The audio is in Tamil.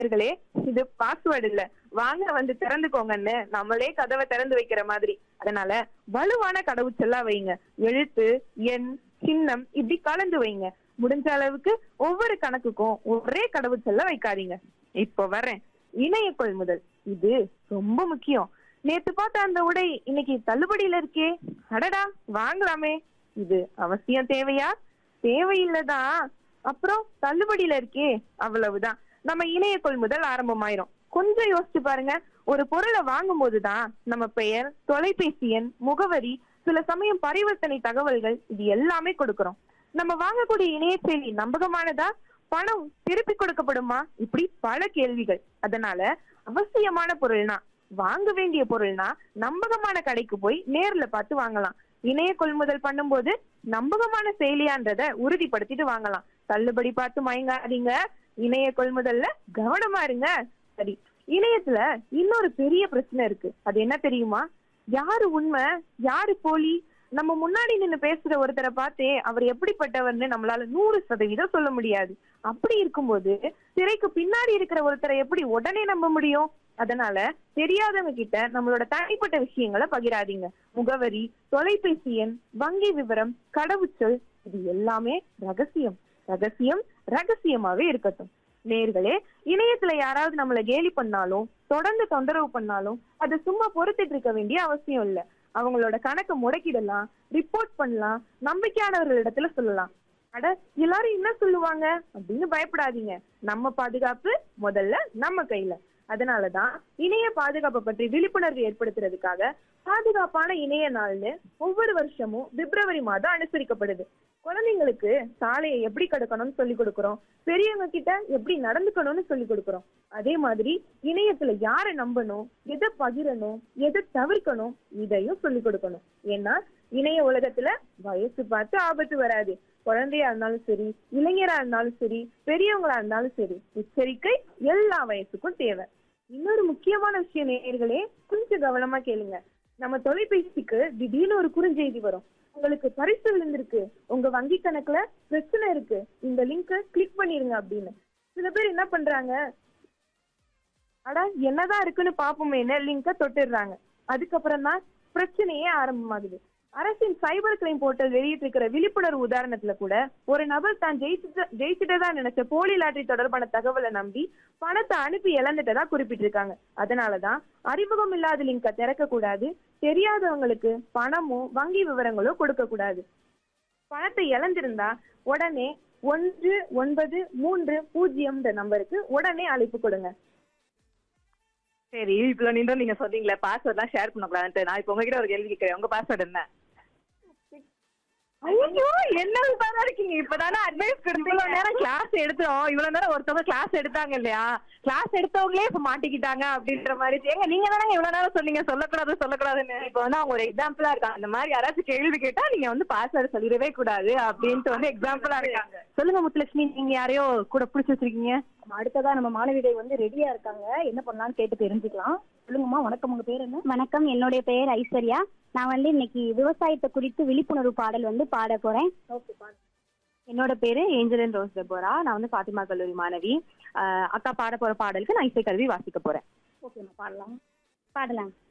நேயர்களே இது பாஸ்வேர்டு இல்ல வாங்க வந்து திறந்துக்கோங்கன்னு நம்மளே கதவை திறந்து வைக்கிற மாதிரி அதனால வலுவான கடவுச்சொல்லா வைங்க எழுத்து எண் சின்னம் இப்படி கலந்து வைங்க முடிஞ்ச அளவுக்கு ஒவ்வொரு கணக்குக்கும் ஒரே கடவுச்சொல்ல வைக்காதீங்க இப்போ வரேன் இணைய கொள்முதல் இது ரொம்ப முக்கியம் நேத்து பார்த்த அந்த உடை இன்னைக்கு தள்ளுபடியில இருக்கே அடடா வாங்கலாமே இது அவசியம் தேவையா தேவையில்லதான் அப்புறம் தள்ளுபடியில இருக்கே அவ்வளவுதான் நம்ம இணைய கொள்முதல் ஆரம்பமாயிரும் கொஞ்சம் யோசிச்சு பாருங்க ஒரு பொருளை வாங்கும் போதுதான் நம்ம பெயர் தொலைபேசி எண் முகவரி சில சமயம் பரிவர்த்தனை தகவல்கள் இது எல்லாமே கொடுக்கறோம் நம்ம வாங்கக்கூடிய இணைய செயலி நம்பகமானதா பணம் திருப்பி கொடுக்கப்படுமா இப்படி பல கேள்விகள் அதனால அவசியமான பொருள்னா வாங்க வேண்டிய பொருள்னா நம்பகமான கடைக்கு போய் நேர்ல பார்த்து வாங்கலாம் இணைய கொள்முதல் பண்ணும்போது நம்பகமான செயலியான்றத உறுதிப்படுத்திட்டு வாங்கலாம் தள்ளுபடி பார்த்து மயங்காதீங்க இணைய கொள்முதல்ல கவனமா இருங்க சரி இணையத்துல இன்னொரு பெரிய பிரச்சனை இருக்கு அது என்ன தெரியுமா யாரு உண்மை யாரு போலி நம்ம முன்னாடி நின்னு பேசுற ஒருத்தரை பார்த்தே அவர் எப்படிப்பட்டவர்னு நம்மளால நூறு சதவீதம் சொல்ல முடியாது அப்படி இருக்கும்போது திரைக்கு பின்னாடி இருக்கிற ஒருத்தரை எப்படி உடனே நம்ப முடியும் அதனால தெரியாதவங்க கிட்ட நம்மளோட தனிப்பட்ட விஷயங்களை பகிராதீங்க முகவரி தொலைபேசி எண் வங்கி விவரம் கடவுச்சொல் இது எல்லாமே ரகசியம் ரகசியம் ரகசியமாவே இருக்கட்டும் நேர்களே இணையத்துல யாராவது நம்மள கேலி பண்ணாலும் தொடர்ந்து தொந்தரவு பண்ணாலும் அது சும்மா பொறுத்துட்டு இருக்க வேண்டிய அவசியம் இல்ல அவங்களோட கணக்கு முடக்கிடலாம் ரிப்போர்ட் பண்ணலாம் நம்பிக்கையானவர்களிடத்துல சொல்லலாம் அட எல்லாரும் என்ன சொல்லுவாங்க அப்படின்னு பயப்படாதீங்க நம்ம பாதுகாப்பு முதல்ல நம்ம கையில அதனாலதான் இணைய பாதுகாப்பை பற்றி விழிப்புணர்வு ஏற்படுத்துறதுக்காக பாதுகாப்பான இணைய நாள்னு ஒவ்வொரு வருஷமும் பிப்ரவரி மாதம் அனுசரிக்கப்படுது குழந்தைங்களுக்கு சாலையை எப்படி கடக்கணும்னு சொல்லி கொடுக்கறோம் பெரியவங்க கிட்ட எப்படி நடந்துக்கணும்னு சொல்லி கொடுக்கறோம் அதே மாதிரி இணையத்துல யாரை நம்பணும் எதை பகிரணும் எதை தவிர்க்கணும் இதையும் சொல்லி கொடுக்கணும் ஏன்னா இணைய உலகத்துல வயசு பார்த்து ஆபத்து வராது குழந்தையா இருந்தாலும் சரி இளைஞரா இருந்தாலும் சரி பெரியவங்களா இருந்தாலும் சரி எச்சரிக்கை எல்லா வயசுக்கும் தேவை இன்னொரு முக்கியமான விஷயம் நேயர்களே கொஞ்சம் கவனமா கேளுங்க நம்ம தொலைபேசிக்கு திடீர்னு ஒரு குறுஞ்செய்தி வரும் உங்களுக்கு பரிசு விழுந்திருக்கு உங்க வங்கி கணக்குல பிரச்சனை இருக்கு இந்த லிங்க் கிளிக் பண்ணிருங்க அப்படின்னு சில பேர் என்ன பண்றாங்க அட என்னதான் இருக்குன்னு பாப்போமேன்னு லிங்க தொட்டுடுறாங்க அதுக்கப்புறம் தான் பிரச்சனையே ஆரம்பமாகுது அரசின் சைபர் கிரைம் போர்ட்டல் வெளியிட்டிருக்கிற விழிப்புணர்வு உதாரணத்துல கூட ஒரு நபர் தான் ஜெயிச்சுட்டு ஜெயிச்சுட்டதா நினைச்ச போலி லாட்டரி தொடர்பான தகவலை நம்பி பணத்தை அனுப்பி இழந்துட்டதா குறிப்பிட்டிருக்காங்க அதனாலதான் அறிமுகம் இல்லாத லிங்கை திறக்க கூடாது தெரியாதவங்களுக்கு பணமோ வங்கி விவரங்களோ கொடுக்க கூடாது பணத்தை இழந்திருந்தா உடனே ஒன்று ஒன்பது மூன்று பூஜ்ஜியம் நம்பருக்கு உடனே அழைப்பு கொடுங்க சரி இவ்வளவு நீண்டும் நீங்க சொன்னீங்களே பாஸ்வேர்ட் எல்லாம் ஷேர் பண்ணக்கூடாதுன்ட்டு நான் இப்போ உங்ககிட்ட ஒரு கேள்வி கேட்கிறேன் உங்க பாஸ்வேர்ட் என்ன ஐயோ என்ன உதாரணம் இருக்கீங்க இப்பதானே அட்வைஸ் இவ்வளவு நேரம் கிளாஸ் எடுத்தோம் இவ்வளவு நேரம் ஒருத்தவங்க கிளாஸ் எடுத்தாங்க இல்லையா கிளாஸ் எடுத்தவங்களே இப்ப மாட்டிக்கிட்டாங்க அப்படின்ற மாதிரி ஏங்க நீங்க தானே இவ்வளவு நேரம் சொன்னீங்க சொல்லக்கூடாது சொல்லக்கூடாதுன்னு இப்போ வந்து அவங்க ஒரு எக்ஸாம்பிளா இருக்காங்க அந்த மாதிரி யாராச்சும் கேள்வி கேட்டா நீங்க வந்து பாஸ்வேர்டு சொல்லிடவே கூடாது அப்படின்ட்டு வந்து எக்ஸாம்பிளா இருக்காங்க சொல்லுங்க முத்துலட்சுமி நீங்க யாரையோ கூட பிடிச்சி வச்சிருக்கீங்க அடுத்ததா நம்ம மாணவிகள் வந்து ரெடியா இருக்காங்க என்ன பண்ணலாம்னு கேட்டு தெரிஞ்சுக்கலாம் சொல்லுங்கம்மா வணக்கம் உங்க பேர் என்ன வணக்கம் என்னுடைய பெயர் ஐஸ்வர்யா நான் வந்து இன்னைக்கு விவசாயத்தை குறித்து விழிப்புணர்வு பாடல் வந்து பாட போறேன் ஓகே என்னோட பேரு ஏஞ்சலின் ரோஸ் டெபோரா நான் வந்து பாத்திமா கல்லூரி மாணவி ஆஹ் அக்கா பாட போற பாடலுக்கு நான் இசை கல்வி வாசிக்க போறேன் ஓகேம்மா பாடலாம் பாடலாம்